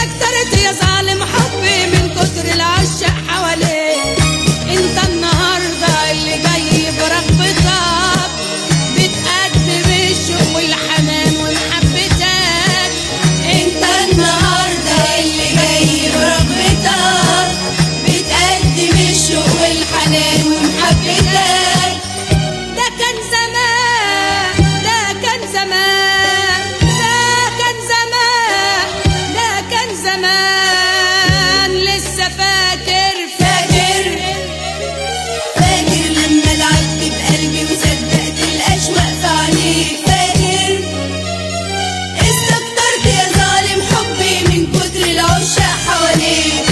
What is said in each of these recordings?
استكترت يا ظالم حبي من كتر العشاق حواليك انت النهارده اللي جاي برغبتك بتقدم الشوق والحنان ومحبتك انت النهارده اللي جاي برغبتك بتقدم الشوق والحنان ومحبتك ده كان زمان ده كان زمان ده كان زمان ده كان زمان لسه فاكر فاكر فاكر لما لعبت بقلبي وصدقت الاشواق في عينيك فاكر استكترت يا ظالم حبي من كتر العشاق حواليك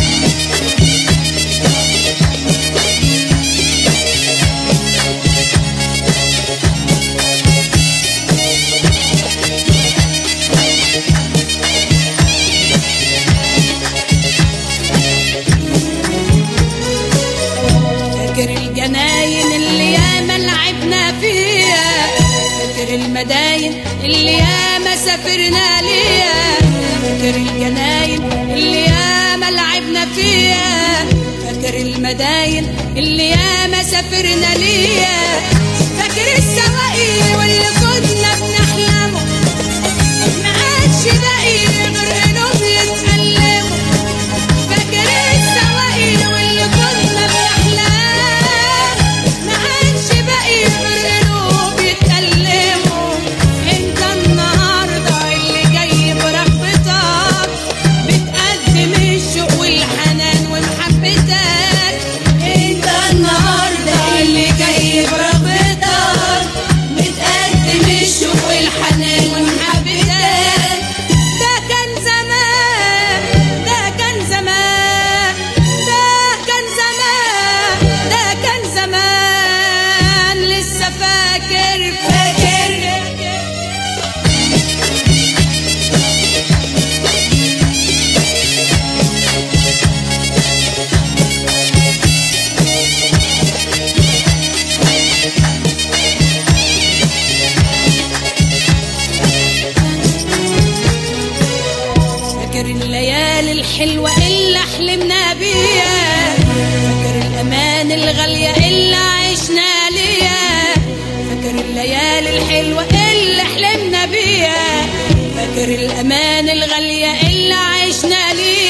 فاكر الجناين اللي ياما لعبنا فيها فاكر المداين اللي ياما سافرنا ليها فاكر الجناين اللي ياما لعبنا فيها فاكر المداين اللي ياما سافرنا ليها فاكر السواقي واللي كنا بنحلمه ما عادش باقي غير قلوب يتألموا فاكر السواقي واللي كنا بنحلم ما عادش باقي غير قلوب يتألموا انت النهارده اللي جاي برغبتك بتقدم الشوق والحنان ومحبتك انت النهارده اللي جاي برغبتك بتقدم الشوق والحنان ومحبتك ده كان زمان ده كان زمان ده كان زمان ده كان زمان لسه فاكر فاكر فاكر الليالي الحلوة اللي حلمنا بيها فاكر الأمان الغالية اللي عشنا ليها فاكر الليالي الحلوة اللي حلمنا بيها فاكر الأمان الغالية اللي عشنا ليها